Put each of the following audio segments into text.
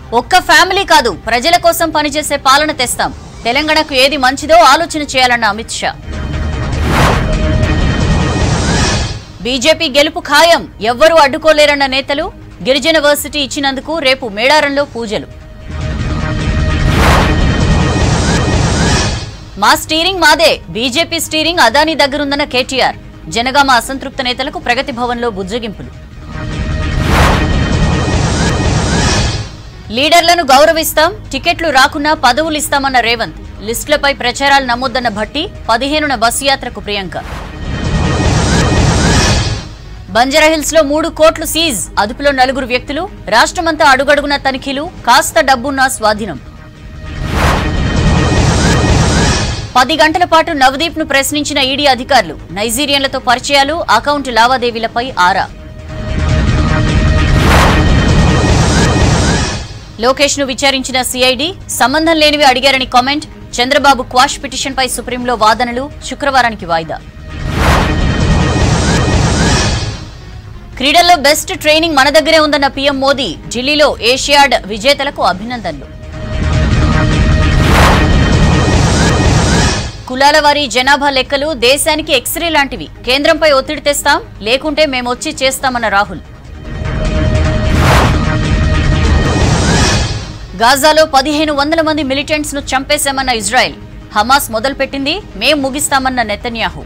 ఒక్క ఫ్యామిలీ కాదు ప్రజల కోసం పనిచేసే పాలన తెస్తాం తెలంగాణకు ఏది మంచిదో ఆలోచన చేయాలన్న అమిత్ షా బీజేపీ గెలుపు ఖాయం ఎవ్వరూ అడ్డుకోలేరన్న నేతలు గిరిజన వర్సిటీ ఇచ్చినందుకు రేపు మేడారంలో పూజలు మా స్టీరింగ్ మాదే బీజేపీ స్టీరింగ్ అదానీ దగ్గరుందన్న కేటీఆర్ జనగామ అసంతృప్త నేతలకు ప్రగతి భవన్లో బుజ్జగింపులు లీడర్లను గౌరవిస్తాం టికెట్లు రాకున్నా పదవులు ఇస్తామన్న రేవంత్ లిస్టులపై ప్రచారాలు నమోదన్న భట్టి పదిహేనున బస్సు యాత్రకు ప్రియాంక బంజారాహిల్స్ లో మూడు కోట్లు సీజ్ అదుపులో నలుగురు వ్యక్తులు రాష్ట్రమంతా అడుగడుగున తనిఖీలు కాస్త డబ్బున్న స్వాధీనం పది గంటల పాటు నవదీప్ ను ప్రశ్నించిన ఈడీ అధికారులు నైజీరియన్లతో పరిచయాలు అకౌంట్ లావాదేవీలపై ఆరా లోకేష్ ను విచారించిన సిఐడి సంబంధం లేనివి అడిగారని కామెంట్ చంద్రబాబు క్వాష్ పిటిషన్ పై సుప్రీంలో వాదనలు శుక్రవారానికి వాయిదా క్రీడల్లో బెస్ట్ ట్రైనింగ్ మన దగ్గరే ఉందన్న పీఎం మోదీ ఢిల్లీలో ఏషియాడ్ విజేతలకు అభినందనలు కులాల వారీ జనాభా లెక్కలు దేశానికి ఎక్స్రే లాంటివి కేంద్రంపై ఒత్తిడి తెస్తాం లేకుంటే మేమొచ్చి చేస్తామన్న రాహుల్ గాజాలో పదిహేను వందల మంది మిలిటెంట్స్ ను చంపేశామన్న ఇజ్రాయెల్ హమాస్ మొదలుపెట్టింది మేం ముగిస్తామన్న నెతన్యాహు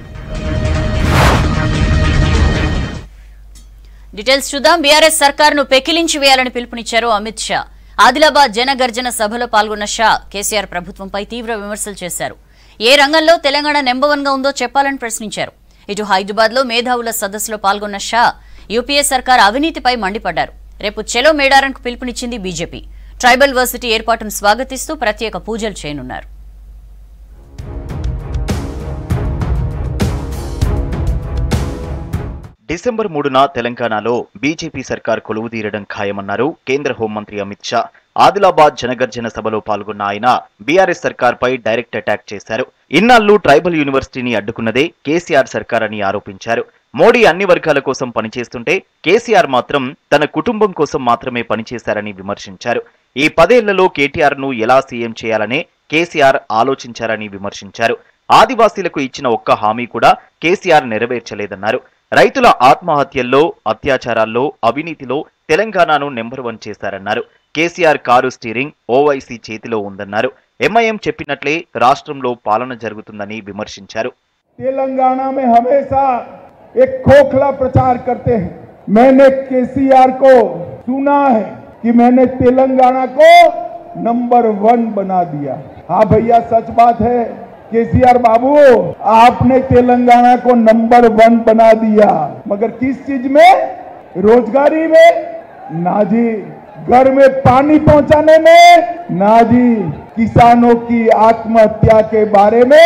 డీటెయిల్స్ చూద్దాం బీఆర్ఎస్ సర్కారును పెకిలించి వేయాలని పిలుపునిచ్చారు అమిత్ షా ఆదిలాబాద్ జనగర్జన సభలో పాల్గొన్న షా కేసీఆర్ ప్రభుత్వంపై తీవ్ర విమర్శలు చేశారు ఏ రంగంలో తెలంగాణ నెంబర్ వన్ గా ఉందో చెప్పాలని ప్రశ్నించారు ఇటు హైదరాబాద్ లో మేధావుల సదస్సులో పాల్గొన్న షా యూపీఏ సర్కార్ అవినీతిపై మండిపడ్డారు రేపు చెలో మేడారంకు పిలుపునిచ్చింది బీజేపీ ట్రైబల్ వర్సిటీ ఏర్పాటును స్వాగతిస్తూ ప్రత్యేక పూజలు చేయనున్నారు డిసెంబర్ మూడున తెలంగాణలో బీజేపీ సర్కార్ కొలువుదీరడం ఖాయమన్నారు కేంద్ర హోంమంత్రి అమిత్ షా ఆదిలాబాద్ జనగర్జన సభలో పాల్గొన్న ఆయన బీఆర్ఎస్ సర్కార్పై డైరెక్ట్ అటాక్ చేశారు ఇన్నాళ్లు ట్రైబల్ యూనివర్సిటీని అడ్డుకున్నదే కేసీఆర్ సర్కార్ అని ఆరోపించారు మోడీ అన్ని వర్గాల కోసం పనిచేస్తుంటే కేసీఆర్ మాత్రం తన కుటుంబం కోసం మాత్రమే పనిచేశారని విమర్శించారు ఈ పదేళ్లలో కేటీఆర్ ను ఎలా సీఎం చేయాలనే కేసీఆర్ ఆలోచించారని విమర్శించారు ఆదివాసీలకు ఇచ్చిన ఒక్క హామీ కూడా కేసీఆర్ నెరవేర్చలేదన్నారు రైతుల ఆత్మహత్యల్లో అత్యాచారాల్లో అవినీతిలో తెలంగాణను నెంబర్ వన్ చేశారన్నారు కేసీఆర్ కారు స్టీరింగ్ ఓవైసీ చేతిలో ఉందన్నారు ఎంఐఎం చెప్పినట్లే రాష్ట్రంలో పాలన జరుగుతుందని విమర్శించారు तेलंगाना में हमेशा एक खोखला प्रचार करते हैं मैंने केसीआर को सुना है कि मैंने तेलंगाना को नंबर वन बना दिया हाँ भैया सच बात है केसीआर बाबू आपने तेलंगाना को नंबर वन बना दिया मगर किस चीज में रोजगारी में ना जी घर में पानी पहुंचाने में ना जी किसानों की आत्महत्या के बारे में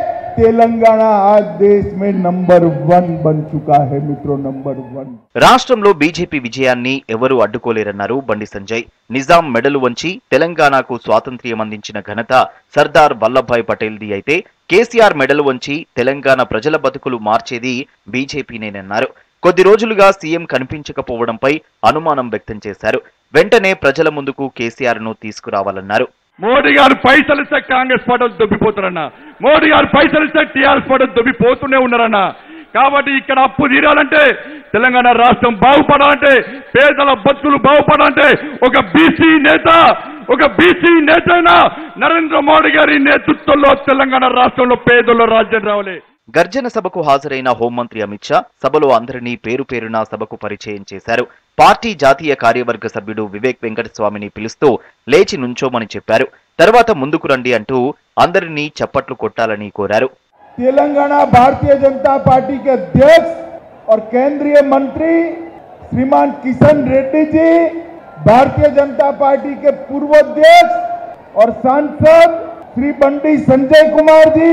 तेलंगाना आज देश में नंबर वन बन चुका है मित्रों नंबर वन రాష్ట్రంలో బీజేపీ విజయాన్ని ఎవరూ అడ్డుకోలేరన్నారు బండి సంజయ్ నిజాం మెడలు వంచి తెలంగాణకు స్వాతంత్ర్యం అందించిన ఘనత సర్దార్ వల్లభాయ్ పటేల్ది అయితే కేసీఆర్ మెడలు వంచి తెలంగాణ ప్రజల బతుకులు మార్చేది బీజేపీనేనన్నారు కొద్ది రోజులుగా సీఎం కనిపించకపోవడంపై అనుమానం వ్యక్తం చేశారు వెంటనే ప్రజల ముందుకు కేసీఆర్ ను తీసుకురావాలన్నారు మోడీ గారు పైసలు ఇస్తే కాంగ్రెస్ పార్టీ వాళ్ళు దొబ్బిపోతారన్న మోడీ గారు పైసలు ఇస్తే టీఆర్ఎస్ పార్టీ వాళ్ళు దొబ్బిపోతూనే ఉన్నారన్న కాబట్టి ఇక్కడ అప్పు తీరాలంటే తెలంగాణ రాష్ట్రం బాగుపడాలంటే పేదల బతుకులు బాగుపడాలంటే ఒక బీసీ నేత ఒక బీసీ నేత అయినా నరేంద్ర మోడీ గారి నేతృత్వంలో తెలంగాణ రాష్ట్రంలో పేదల రాజ్యం రావాలి గర్జన సభకు హాజరైన హోంమంత్రి అమిత్ షా సభలో అందరినీ పేరు పేరున సభకు పరిచయం చేశారు పార్టీ జాతీయ కార్యవర్గ సభ్యుడు వివేక్ వెంకటస్వామిని పిలుస్తూ లేచి నుంచోమని చెప్పారు తర్వాత ముందుకు రండి అంటూ అందరినీ చప్పట్లు కొట్టాలని కోరారు तेलंगाना भारतीय जनता पार्टी के अध्यक्ष और केंद्रीय मंत्री श्रीमान किशन रेड्डी जी भारतीय जनता पार्टी के पूर्व अध्यक्ष और सांसद श्री बंडी संजय कुमार जी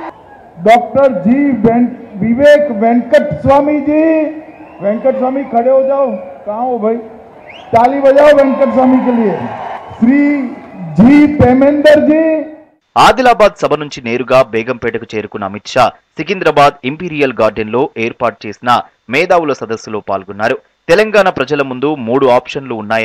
डॉक्टर जी वें, विवेक वेंकट स्वामी जी वेंकट स्वामी खड़े हो जाओ कहाँ हो भाई ताली बजाओ वेंकट स्वामी के लिए श्री जी पेमेंदर जी ఆదిలాబాద్ సభ నుంచి నేరుగా బేగంపేటకు చేరుకున్న అమిత్ షా సికింద్రాబాద్ ఇంపీరియల్ గార్డెన్ లో ఏర్పాటు చేసిన మేధావుల సదస్సులో పాల్గొన్నారు తెలంగాణ ప్రజల ముందు మూడు ఆప్షన్లు ఉన్నాయని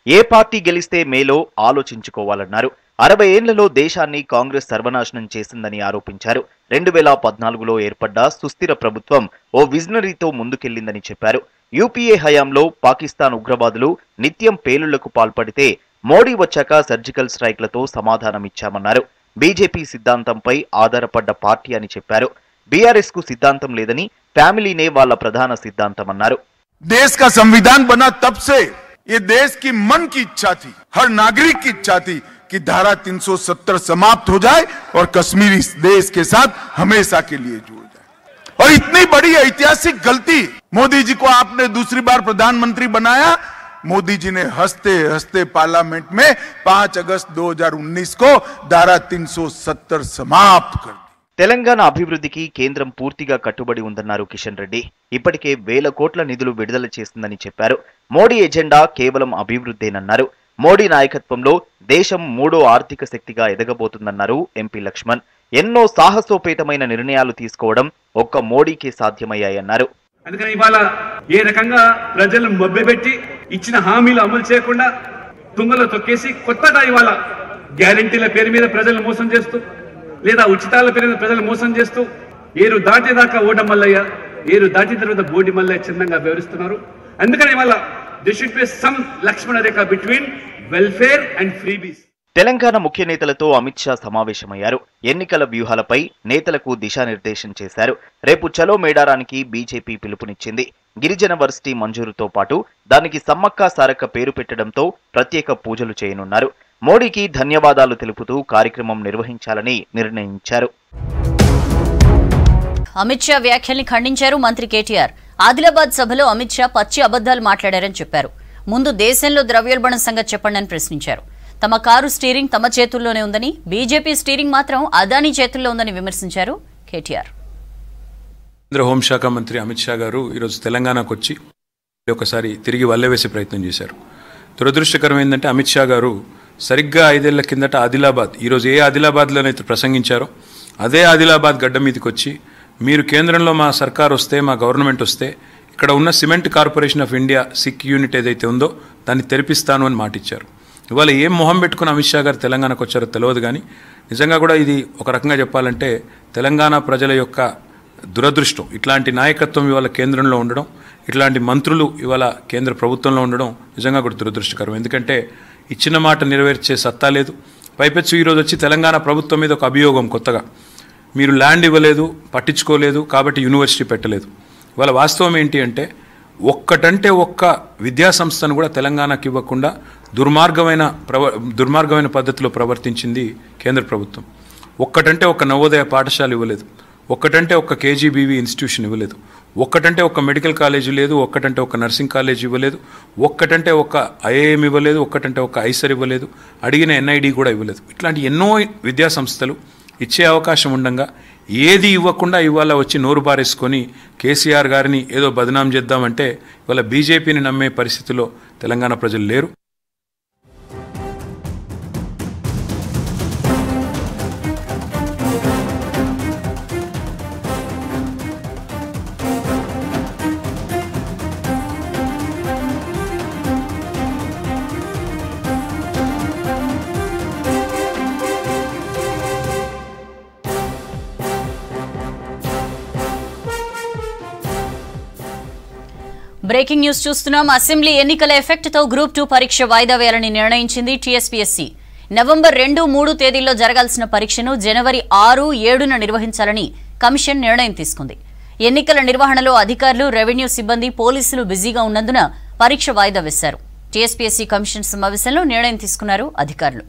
ఏ పార్టీ గెలిస్తే మేలో ఆలోచించుకోవాలన్నారు అరవై ఏళ్లలో దేశాన్ని కాంగ్రెస్ సర్వనాశనం చేసిందని ఆరోపించారు రెండు వేల పద్నాలుగులో ఏర్పడ్డ సుస్థిర ప్రభుత్వం ఓ విజనరీతో ముందుకెళ్లిందని చెప్పారు యూపీఏ హయాంలో పాకిస్తాన్ ఉగ్రవాదులు నిత్యం పేలుళ్లకు పాల్పడితే మోడీ వచ్చాక సర్జికల్ స్ట్రైక్లతో సమాధానమిచ్చామన్నారు బీజేపీ సిద్ధాంతంపై ఆధారపడ్డ పార్టీ అని చెప్పారు బీఆర్ఎస్ కు సిద్ధాంతం లేదని ఫ్యామిలీనే వాళ్ళ ప్రధాన సిద్ధాంతమన్నారు देश का संविधान बना तब से ये देश की मन की इच्छा थी हर नागरिक की इच्छा थी कि धारा 370 समाप्त हो जाए और कश्मीर इस देश के साथ हमेशा के लिए जुड़ जाए और इतनी बड़ी ऐतिहासिक गलती मोदी जी को आपने दूसरी बार प्रधानमंत्री बनाया मोदी जी ने हंसते हंसते पार्लियामेंट में 5 अगस्त 2019 को धारा 370 समाप्त कर दी తెలంగాణ అభివృద్ధికి కేంద్రం పూర్తిగా కట్టుబడి ఉందన్నారు కిషన్ రెడ్డి ఇప్పటికే వేల కోట్ల నిధులు విడుదల చేసిందని చెప్పారు మోడీ ఎజెండా కేవలం అభివృద్ధేనన్నారు మోడీ నాయకత్వంలో దేశం మూడో ఆర్థిక శక్తిగా ఎదగబోతుందన్నారు ఎంపీ లక్ష్మణ్ ఎన్నో సాహసోపేతమైన నిర్ణయాలు తీసుకోవడం ఒక్క మోడీకే సాధ్యమయ్యాయన్నారు అందుకని ఇవాళ ఏ రకంగా ప్రజలను మభ్యపెట్టి ఇచ్చిన హామీలు అమలు చేయకుండా తుంగలో తొక్కేసి కొత్తగా ఇవాళ గ్యారంటీల పేరు మీద ప్రజలను మోసం చేస్తూ లేదా ఉచితాల పేరు మీద ప్రజలను మోసం చేస్తూ ఏరు దాటేదాకా ఓట మల్లయ్య ఏరు దాటిన తర్వాత బోడి మల్లయ్య చిన్నంగా వివరిస్తున్నారు అందుకని ఇవాళ this should be some Lakshmana Rekha between welfare and freebies Telangana ముఖ్య నేతలతో అమిత్ షా సమావేశమయ్యారు ఎన్నికల వ్యూహాలపై నేతలకు దిశానిర్దేశం చేశారు రేపు చలో మేడారానికి బీజేపీ పిలుపునిచ్చింది గిరిజన వర్సిటీ మంజూరుతో పాటు దానికి సమ్మక్క సారక్క పేరు పెట్టడంతో ప్రత్యేక పూజలు చేయనున్నారు మోడీకి ధన్యవాదాలు తెలుపుతూ కార్యక్రమం నిర్వహించాలని నిర్ణయించారు అమిత్ షా వ్యాఖ్యల్ని ఖండించారు మంత్రి కేటీఆర్ ఆదిలాబాద్ సభలో అమిత్ షా పచ్చి అబద్దాలు మాట్లాడారని చెప్పారు ముందు దేశంలో ద్రవ్యోల్బణం సంగతి చెప్పండి అని ప్రశ్నించారు తమ కారు స్టీరింగ్ తమ చేతుల్లోనే ఉందని బీజేపీ స్టీరింగ్ మాత్రం అదానీ చేతుల్లో ఉందని విమర్శించారు కేటీఆర్ కేంద్ర హోంశాఖ మంత్రి అమిత్ షా గారు ఈరోజు తెలంగాణకు వచ్చి ఒకసారి తిరిగి వల్లవేసే ప్రయత్నం చేశారు దురదృష్టకరం ఏంటంటే అమిత్ షా గారు సరిగ్గా ఐదేళ్ల కిందట ఆదిలాబాద్ ఈరోజు ఏ ఆదిలాబాద్లోనైతే ప్రసంగించారో అదే ఆదిలాబాద్ గడ్డ మీదకి వచ్చి మీరు కేంద్రంలో మా సర్కార్ వస్తే మా గవర్నమెంట్ వస్తే ఇక్కడ ఉన్న cement corporation of India sick unit ఏదైతే ఉందో దాన్ని తెరిపిస్తాను అని మాటిచ్చారు ఇవాళ ఏం మొహం పెట్టుకుని అమిత్ షా గారు తెలంగాణకు వచ్చారో తెలియదు కానీ నిజంగా కూడా ఇది ఒక రకంగా చెప్పాలంటే తెలంగాణ ప్రజల యొక్క దురదృష్టం ఇట్లాంటి నాయకత్వం ఇవాళ కేంద్రంలో ఉండడం ఇట్లాంటి మంత్రులు ఇవాళ కేంద్ర ప్రభుత్వంలో ఉండడం నిజంగా కూడా దురదృష్టకరం ఎందుకంటే ఇచ్చిన మాట నెరవేర్చే సత్తా లేదు పైపెచ్చు ఈరోజు వచ్చి తెలంగాణ ప్రభుత్వం మీద ఒక అభియోగం కొత్తగా మీరు ల్యాండ్ ఇవ్వలేదు పట్టించుకోలేదు కాబట్టి యూనివర్సిటీ పెట్టలేదు ఇవాళ వాస్తవం ఏంటి అంటే ఒక్కటంటే ఒక్క విద్యా సంస్థను కూడా తెలంగాణకి ఇవ్వకుండా దుర్మార్గమైన ప్రవ దుర్మార్గమైన పద్ధతిలో ప్రవర్తించింది కేంద్ర ప్రభుత్వం ఒక్కటంటే ఒక నవోదయ పాఠశాల ఇవ్వలేదు ఒక్కటంటే ఒక్క కేజీబీవీ ఇన్స్టిట్యూషన్ ఇవ్వలేదు ఒక్కటంటే ఒక మెడికల్ కాలేజ్ లేదు ఒక్కటంటే ఒక నర్సింగ్ కాలేజ్ ఇవ్వలేదు ఒక్కటంటే ఒక ఐఏఎం ఇవ్వలేదు ఒక్కటంటే ఒక ఐసర్ ఇవ్వలేదు అడిగిన ఎన్ఐడి కూడా ఇవ్వలేదు ఇట్లాంటి ఎన్నో విద్యా సంస్థలు ఇచ్చే అవకాశం ఉండగా ఏది ఇవ్వకుండా ఇవాళ వచ్చి నోరు బారేసుకొని కేసీఆర్ గారిని ఏదో బదనాం చేద్దామంటే ఇవాళ బీజేపీని నమ్మే పరిస్థితిలో తెలంగాణ ప్రజలు లేరు బ్రేకింగ్ న్యూస్ చూస్తున్నాం అసెంబ్లీ ఎన్నికల ఎఫెక్ట్ తో గ్రూప్ టూ పరీక్ష వాయిదా వేయాలని నిర్ణయించింది టీఎస్పీఎస్సీ నవంబర్ రెండు మూడు తేదీల్లో జరగాల్సిన పరీక్షను జనవరి ఆరు ఏడున నిర్వహించాలని కమిషన్ నిర్ణయం తీసుకుంది ఎన్నికల నిర్వహణలో అధికారులు రెవెన్యూ సిబ్బంది పోలీసులు బిజీగా ఉన్నందున పరీక్ష వాయిదా వేశారు టీఎస్పీఎస్సీ కమిషన్ సమావేశంలో నిర్ణయం తీసుకున్నారు అధికారులు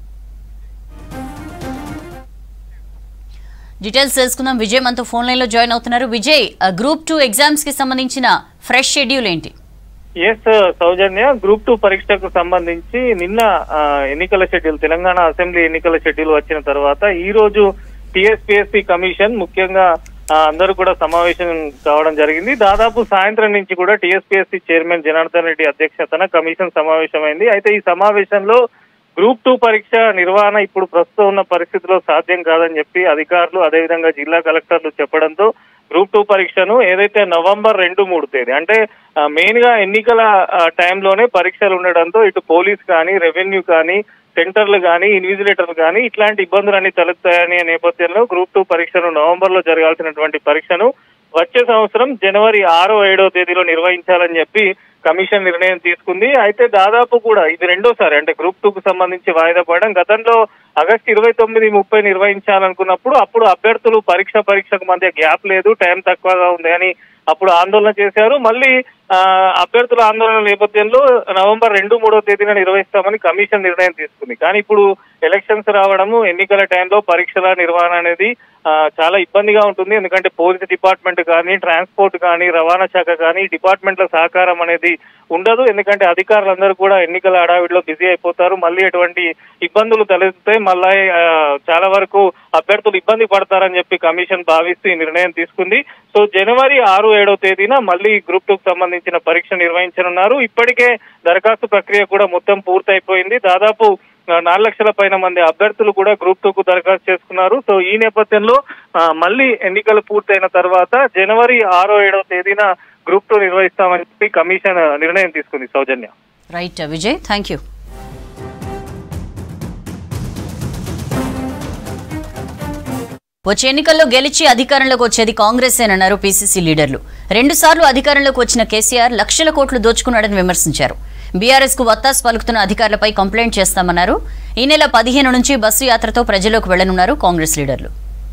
డీటెయిల్స్ తెలుసుకుందాం విజయ్ మనతో ఫోన్ లైన్ లో జాయిన్ అవుతున్నారు విజయ్ ఆ గ్రూప్ టూ ఎగ్జామ్స్ కి సంబంధించిన ఫ్రెష్ షెడ్యూల్ ఏంటి ఎస్ సౌజన్య గ్రూప్ టూ పరీక్షకు సంబంధించి నిన్న ఆ, ఎన్నికల షెడ్యూల్ తెలంగాణ అసెంబ్లీ ఎన్నికల షెడ్యూల్ వచ్చిన తర్వాత ఈ రోజు టిఎస్పిఎస్సి కమిషన్ ముఖ్యంగా ఆ, అందరూ కూడా సమావేశం కావడం జరిగింది దాదాపు సాయంత్రం నుంచి కూడా టిఎస్పిఎస్సి చైర్మన్ జనార్దన్ రెడ్డి అధ్యక్షతన కమిషన్ సమావేశమైంది అయితే ఈ సమావేశంలో గ్రూప్ టూ పరీక్ష నిర్వహణ ఇప్పుడు ప్రస్తుతం ఉన్న పరిస్థితిలో సాధ్యం కాదని చెప్పి అధికారులు అదేవిధంగా జిల్లా కలెక్టర్లు చెప్పడంతో గ్రూప్ టూ పరీక్షను ఏదైతే నవంబర్ రెండు మూడు తేదీ అంటే మెయిన్ గా ఎన్నికల ఆ, టైంలోనే పరీక్షలు ఉండడంతో ఇటు పోలీస్ కానీ రెవెన్యూ కానీ సెంటర్లు కానీ ఇన్విజిలేటర్లు కానీ ఇట్లాంటి ఇబ్బందులన్నీ తలెత్తాయనే నేపథ్యంలో గ్రూప్ టూ పరీక్షను నవంబర్ లో జరగాల్సినటువంటి పరీక్షను వచ్చే సంవత్సరం జనవరి ఆరో ఏడో తేదీలో నిర్వహించాలని చెప్పి కమిషన్ నిర్ణయం తీసుకుంది అయితే దాదాపు కూడా ఇది రెండోసారి అంటే గ్రూప్ టూ కు సంబంధించి వాయిదా పడడం గతంలో ఆగస్టు ఇరవై తొమ్మిది ముప్పై నిర్వహించాలనుకున్నప్పుడు అప్పుడు అభ్యర్థులు పరీక్ష పరీక్షకు మధ్య గ్యాప్ లేదు టైం తక్కువగా ఉంది అని అప్పుడు ఆందోళన చేశారు మళ్ళీ ఆ, అభ్యర్థుల ఆందోళన నేపథ్యంలో నవంబర్ రెండు మూడో తేదీన నిర్వహిస్తామని కమిషన్ నిర్ణయం తీసుకుంది కానీ ఇప్పుడు ఎలక్షన్స్ రావడము ఎన్నికల టైంలో పరీక్షల నిర్వహణ అనేది ఆ, చాలా ఇబ్బందిగా ఉంటుంది ఎందుకంటే పోలీస్ డిపార్ట్మెంట్ కానీ ట్రాన్స్పోర్ట్ కానీ రవాణా శాఖ కానీ డిపార్ట్మెంట్ల సహకారం అనేది ఉండదు ఎందుకంటే అధికారులందరూ కూడా ఎన్నికల హడావిడిలో బిజీ అయిపోతారు మళ్ళీ ఎటువంటి ఇబ్బందులు తలెత్తుతాయి మళ్ళీ ఆ, చాలా వరకు అభ్యర్థులు ఇబ్బంది పడతారని చెప్పి కమిషన్ భావిస్తూ ఈ నిర్ణయం తీసుకుంది సో జనవరి ఆరు ఏడో తేదీన మళ్ళీ గ్రూప్ టూ సంబంధించిన పరీక్ష నిర్వహించనున్నారు ఇప్పటికే దరఖాస్తు ప్రక్రియ కూడా మొత్తం పూర్తయిపోయింది దాదాపు ఆ, నాలుగు లక్షల పైన మంది అభ్యర్థులు కూడా గ్రూప్ టూ కు దరఖాస్తు చేసుకున్నారు సో ఈ నేపథ్యంలో ఆ, మళ్ళీ ఎన్నికలు పూర్తయిన తర్వాత జనవరి ఆరో ఏడో తేదీన గ్రూప్ టూ నిర్వహిస్తామని చెప్పి కమిషన్ నిర్ణయం తీసుకుంది Soujanya right Vijay thank you వచ్చే ఎన్నికల్లో గెలిచి అధికారంలోకి వచ్చేది కాంగ్రెసేనన్నారు పీసీసీ లీడర్లు రెండు సార్లు అధికారంలోకి వచ్చిన కేసీఆర్ లక్షల కోట్లు దోచుకున్నాడని విమర్శించారు బీఆర్ఎస్ కు వత్తాసు పలుకుతున్న అధికారులపై కంప్లైంట్ చేస్తామన్నారు ఈ నెల పదిహేను నుంచి బస్సు యాత్రతో ప్రజల్లోకి వెళ్లనున్నారు కాంగ్రెస్ లీడర్లు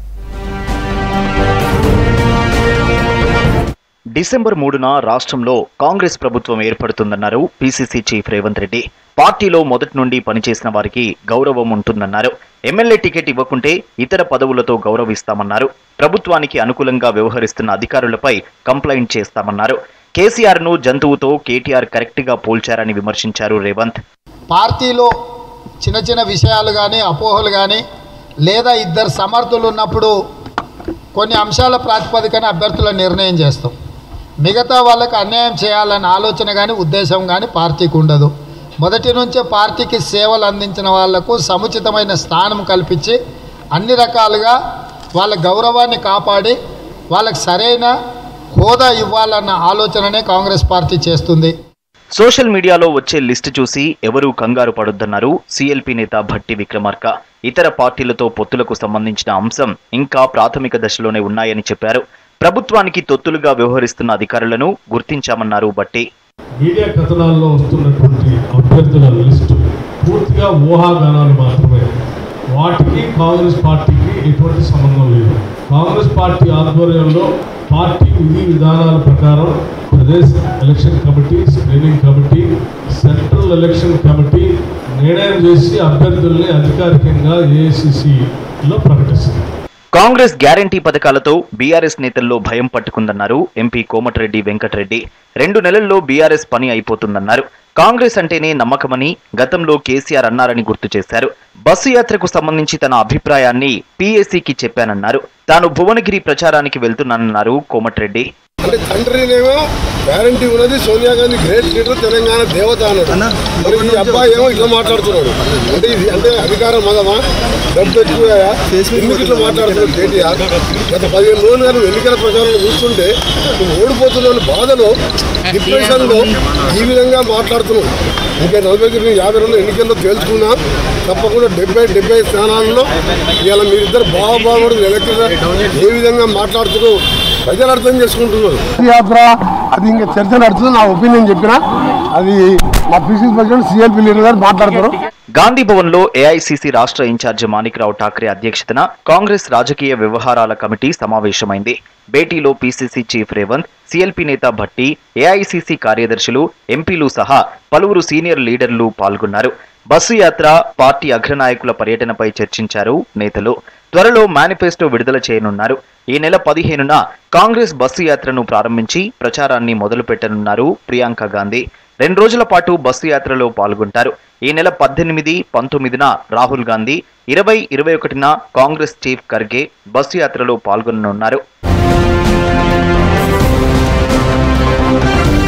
డిసెంబర్ మూడున రాష్ట్రంలో కాంగ్రెస్ ప్రభుత్వం ఏర్పడుతుందన్నారు పీసీసీ చీఫ్ రేవంత్ రెడ్డి పార్టీలో మొదటి నుండి పనిచేసిన వారికి గౌరవం ఉంటుందన్నారు ఎమ్మెల్యే టికెట్ ఇవ్వకుంటే ఇతర పదవులతో గౌరవిస్తామన్నారు ప్రభుత్వానికి అనుకూలంగా వ్యవహరిస్తున్న అధికారులపై కంప్లైంట్ చేస్తామన్నారు కేసీఆర్ ను జంతువుతో కేటీఆర్ కరెక్ట్ గా పోల్చారని విమర్శించారు రేవంత్ పార్టీలో చిన్న చిన్న విషయాలు కానీ అపోహలు కానీ లేదా ఇద్దరు సమర్థులు ఉన్నప్పుడు కొన్ని అంశాల ప్రాతిపదికన అభ్యర్థుల నిర్ణయం చేస్తాం మిగతా వాళ్ళకి అన్యాయం చేయాలనే ఆలోచన కానీ ఉద్దేశం కానీ పార్టీకి ఉండదు మొదటి నుంచే పార్టీకి సేవలు అందించిన వాళ్లకు సముచితమైన స్థానం కల్పించి అన్ని రకాలుగా వాళ్ళ గౌరవాన్ని కాపాడి వాళ్ళకి సరైన హోదా ఇవ్వాలన్న ఆలోచననే కాంగ్రెస్ పార్టీ చేస్తుంది సోషల్ మీడియాలో వచ్చే లిస్టు చూసి ఎవరూ కంగారు పడొద్దన్నారు సీఎల్పీ నేత భట్టి విక్రమార్క ఇతర పార్టీలతో పొత్తులకు సంబంధించిన అంశం ఇంకా ప్రాథమిక దశలోనే ఉన్నాయని చెప్పారు ప్రభుత్వానికి తొత్తులుగా వ్యవహరిస్తున్న అధికారులను గుర్తించామన్నారు భట్టి మీడియా కథనాల్లో వస్తున్నటువంటి అభ్యర్థుల లిస్టు పూర్తిగా ఊహాగానాలు మాత్రమే వాటికి కాంగ్రెస్ పార్టీకి ఎటువంటి సంబంధం లేదు కాంగ్రెస్ పార్టీ ఆధ్వర్యంలో పార్టీ విధి విధానాల ప్రకారం Pradesh election committee screening committee central election committee నిర్ణయం చేసి అభ్యర్థుల్ని అధికారికంగా ఏఐసిసిలో ప్రకటిస్తుంది కాంగ్రెస్ గ్యారంటీ పథకాలతో బీఆర్ఎస్ నేతల్లో భయం పట్టుకుందన్నారు ఎంపీ కోమటిరెడ్డి వెంకటరెడ్డి రెండు నెలల్లో బీఆర్ఎస్ పని అయిపోతుందన్నారు కాంగ్రెస్ అంటేనే నమ్మకమని గతంలో కేసీఆర్ అన్నారని గుర్తు చేశారు బస్సు యాత్రకు సంబంధించి తన అభిప్రాయాన్ని పీఏసీకి చెప్పానన్నారు తాను భువనగిరి ప్రచారానికి వెళ్తున్నానన్నారు కోమటిరెడ్డి అంటే తండ్రినేమో గ్యారంటీ ఉన్నది సోనియా గాంధీ గ్రేట్ లీడర్ తెలంగాణ దేవత అన్నాడు మరి ఈ అబ్బాయి ఏమో ఇట్లా మాట్లాడుతున్నాడు అంటే ఇది అంటే అధికారం మదమా డబ్బు ఎక్కువ ఎందుకు ఇట్లా మాట్లాడుతున్నాడు కేటీఆర్ గత పదిహేను రోజులుగా నువ్వు ఎన్నికల ప్రచారంలో చూస్తుంటే నువ్వు ఓడిపోతున్నావు బాధలో డిప్రెషన్లో ఈ విధంగా మాట్లాడుతున్నావు ఇంకా నలభై నేను యాభై రెండు ఎన్నికల్లో తేల్చుకున్నా తప్పకుండా డెబ్బై డెబ్బై స్థానాల్లో ఇవాళ మీరిద్దరు బాగా ఎలక్షన్ ఏ విధంగా మాట్లాడుతున్నావు ప్రజలు అర్థం చేసుకుంటున్నారు యాత్ర అది ఇంకా చర్చ నడుస్తుంది నా ఒపీనియన్ చెప్పిన అది మా పిసిసి ప్రెసిడెంట్ సిఎల్పి లీడర్ గారు మాట్లాడతారు గాంధీ భవన్ లో ఏఐసిసి రాష్ట్ర ఇన్ఛార్జి మాణిక్రావు ఠాక్రే అధ్యక్షతన కాంగ్రెస్ రాజకీయ వ్యవహారాల కమిటీ సమావేశమైంది భేటీలో పీసీసీ చీఫ్ రేవంత్ సీఎల్పీ నేత భట్టి ఏఐసిసి కార్యదర్శులు ఎంపీలు సహా పలువురు సీనియర్ లీడర్లు పాల్గొన్నారు బస్సు యాత్ర పార్టీ అగ్రనాయకుల పర్యటనపై చర్చించారు నేతలు త్వరలో మేనిఫెస్టో విడుదల చేయనున్నారు ఈ నెల పదిహేనున కాంగ్రెస్ బస్సు యాత్రను ప్రారంభించి ప్రచారాన్ని మొదలు పెట్టనున్నారు ప్రియాంక గాంధీ రెండు రోజుల పాటు బస్సు యాత్రలో పాల్గొంటారు ఈ నెల పద్దెనిమిది పంతొమ్మిదిన రాహుల్ గాంధీ ఇరవై ఇరవై ఒకటిన కాంగ్రెస్ చీఫ్ ఖర్గే బస్సు యాత్రలో పాల్గొననున్నారు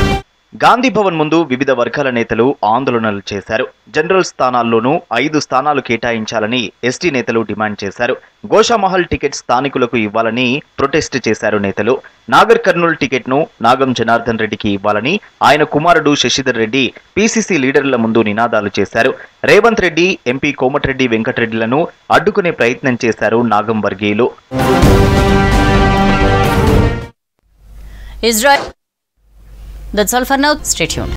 గాంధీ భవన్ ముందు వివిధ వర్గాల నేతలు ఆందోళనలు చేశారు జనరల్ స్థానాల్లోనూ ఐదు స్థానాలు కేటాయించాలని ఎస్టీ నేతలు డిమాండ్ చేశారు గోషామహల్ టికెట్ స్థానికులకు ఇవ్వాలని ప్రొటెస్ట్ చేశారు నేతలు నాగర్ కర్నూల్ టికెట్ ను నాగం జనార్దన్ రెడ్డికి ఇవ్వాలని ఆయన కుమారుడు శశిధర్ రెడ్డి పీసీసీ లీడర్ల ముందు నినాదాలు చేశారు రేవంత్ రెడ్డి ఎంపీ కోమటిరెడ్డి వెంకటరెడ్డిలను అడ్డుకునే ప్రయత్నం చేశారు నాగం వర్గీయులు Israel. That's all for now. Stay tuned.